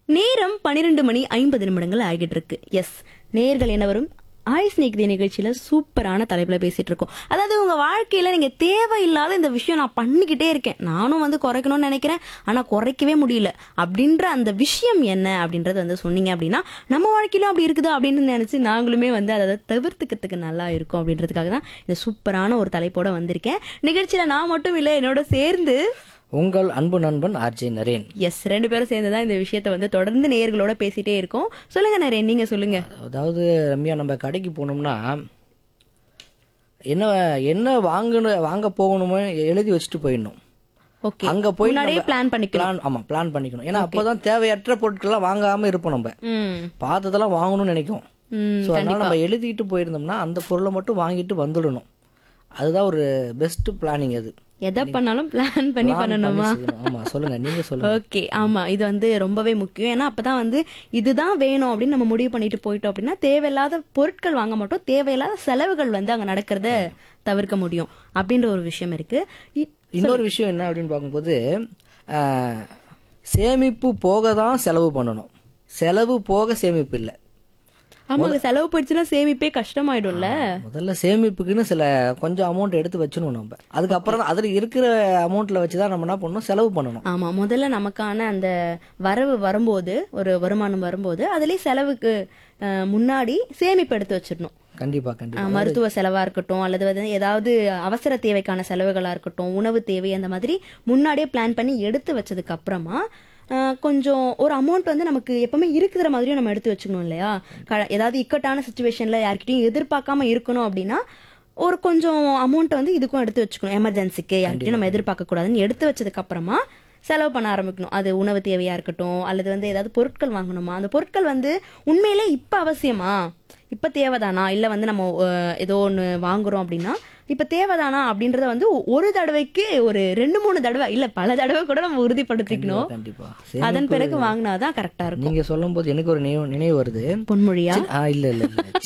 நேரம் பன்னிரெண்டு மணி ஐம்பது நிமிடங்கள் ஆகிட்டு இருக்கு எஸ் நேர்கள் என்ன வரும் ஆயுஸ் நீக்குதி நிகழ்ச்சியில சூப்பரான தலைப்புல பேசிட்டு இருக்கோம் அதாவது உங்க வாழ்க்கையில நீங்க தேவையில்லாத இந்த விஷயம் நான் பண்ணிக்கிட்டே இருக்கேன் நானும் வந்து குறைக்கணும்னு நினைக்கிறேன் ஆனா குறைக்கவே முடியல அப்படின்ற அந்த விஷயம் என்ன அப்படின்றது வந்து சொன்னீங்க அப்படின்னா நம்ம வாழ்க்கையிலும் அப்படி இருக்குதா அப்படின்னு நினைச்சு நாங்களுமே வந்து அதை தவிர்த்துக்கிறதுக்கு நல்லா இருக்கும் அப்படின்றதுக்காக தான் இந்த சூப்பரான ஒரு தலைப்போட வந்திருக்கேன் நிகழ்ச்சியில நான் மட்டும் இல்லை என்னோட சேர்ந்து உங்கள் அன்பு நண்பன் ஆர்ஜே நரேன் எஸ் ரெண்டு பேரும் சேர்ந்து தான் இந்த விஷயத்த வந்து தொடர்ந்து நேயர்களோட பேசிட்டே இருக்கோம் சொல்லுங்க நரேன் நீங்க சொல்லுங்க அதாவது ரம்யா நம்ம கடைக்கு போனோம்னா என்ன என்ன வாங்கணும் வாங்க போகணுமோ எழுதி வச்சுட்டு போயிடணும் ஓகே அங்க போய் முன்னாடியே நம்ம பிளான் பண்ணிக்கலாம் பிளான் ஆமா பிளான் பண்ணிக்கணும் ஏன்னா அப்பதான் தேவையற்ற பொருட்கள்லாம் வாங்காம இருப்போம் நம்ம ம் பார்த்ததெல்லாம் வாங்கணும்னு நினைக்கும் ம் ஸோ அதனால நம்ம எழுதிட்டு போயிருந்தோம்னா அந்த பொருளை மட்டும் வாங்கிட்டு வந்துடணும் அதுதான் ஒரு பெஸ்ட் பிளானிங் அது எதை பண்ணாலும் பிளான் பண்ணி Plan பண்ணணுமா செய்யணும். ஆமா சொல்லுங்க நீங்க சொல்லுங்க ஓகே ஆமா இது வந்து ரொம்பவே முக்கியம் ஏன்னா அப்பதான் வந்து இதுதான் வேணும் அப்படின்னு நம்ம முடிவு பண்ணிட்டு போயிட்டோம் அப்படின்னா தேவையில்லாத பொருட்கள் வாங்க மாட்டோம் தேவையில்லாத செலவுகள் வந்து அங்க நடக்கிறத தவிர்க்க முடியும் அப்படின்ற ஒரு விஷயம் இருக்கு இ- இன்னொரு விஷயம் என்ன அப்படின்னு பார்க்கும்போது ஆஹ், சேமிப்பு போக தான் செலவு பண்ணணும் செலவு போக சேமிப்பு இல்லை ஆமாங்க செலவு போயிடுச்சுன்னா சேமிப்பே கஷ்டமாயிடும்ல முதல்ல சேமிப்புக்குன்னு சில கொஞ்சம் அமௌண்ட் எடுத்து வச்சிடணும் நம்ம அதுக்கப்புறம் தான் அதில் இருக்கிற அமௌண்ட்டில் வச்சு தான் நம்ம என்ன பண்ணணும் செலவு பண்ணணும் ஆமா முதல்ல நமக்கான அந்த வரவு வரும்போது ஒரு வருமானம் வரும்போது அதுலயே செலவுக்கு அஹ், முன்னாடி சேமிப்பு எடுத்து வச்சிடணும் கண்டிப்பாக கண்டிப்பாக அஹ், மருத்துவ செலவா இருக்கட்டும் அல்லது வந்து ஏதாவது அவசர தேவைக்கான செலவுகளா இருக்கட்டும் உணவு தேவை அந்த மாதிரி முன்னாடியே பிளான் பண்ணி எடுத்து வச்சதுக்கு அப்புறமா அஹ், கொஞ்சம் ஒரு அமௌண்ட் வந்து நமக்கு எப்பவுமே இருக்கிற மாதிரியும் நம்ம எடுத்து வச்சுக்கணும் இல்லையா க- ஏதாவது இக்கட்டான சுச்சுவேஷன்ல யார்கிட்டயும் எதிர்பார்க்காம இருக்கணும் அப்படின்னா ஒரு கொஞ்சம் அமௌண்ட் வந்து இதுக்கும் எடுத்து வச்சுக்கணும் எமர்ஜென்சிக்கு யார்கிட்டயும் நம்ம எதிர்பார்க்க கூடாதுன்னு எடுத்து வச்சதுக்கு அப்புறமா செலவு பண்ண ஆரம்பிக்கணும் அது உணவு தேவையா இருக்கட்டும் அல்லது வந்து ஏதாவது பொருட்கள் வாங்கணுமா அந்த பொருட்கள் வந்து உண்மையிலே இப்ப அவசியமா இப்ப தேவைதானா இல்ல வந்து நம்ம அஹ், ஏதோ ஒண்ணு வாங்குறோம் அப்படின்னா இப்ப தேவைதானா அப்படின்றத வந்து ஒரு தடவைக்கு ஒரு ரெண்டு மூணு தடவை இல்ல பல தடவை கூட நம்ம உறுதிப்படுத்திக்கணும் கண்டிப்பாக அதன் பிறகு வாங்கினாதான் கரெக்டா இருக்கும் நீங்கள் சொல்லும்போது எனக்கு ஒரு நினைவு நினைவு வருது பொன்மொழியா ஆ இல்லை இல்லை இல்லை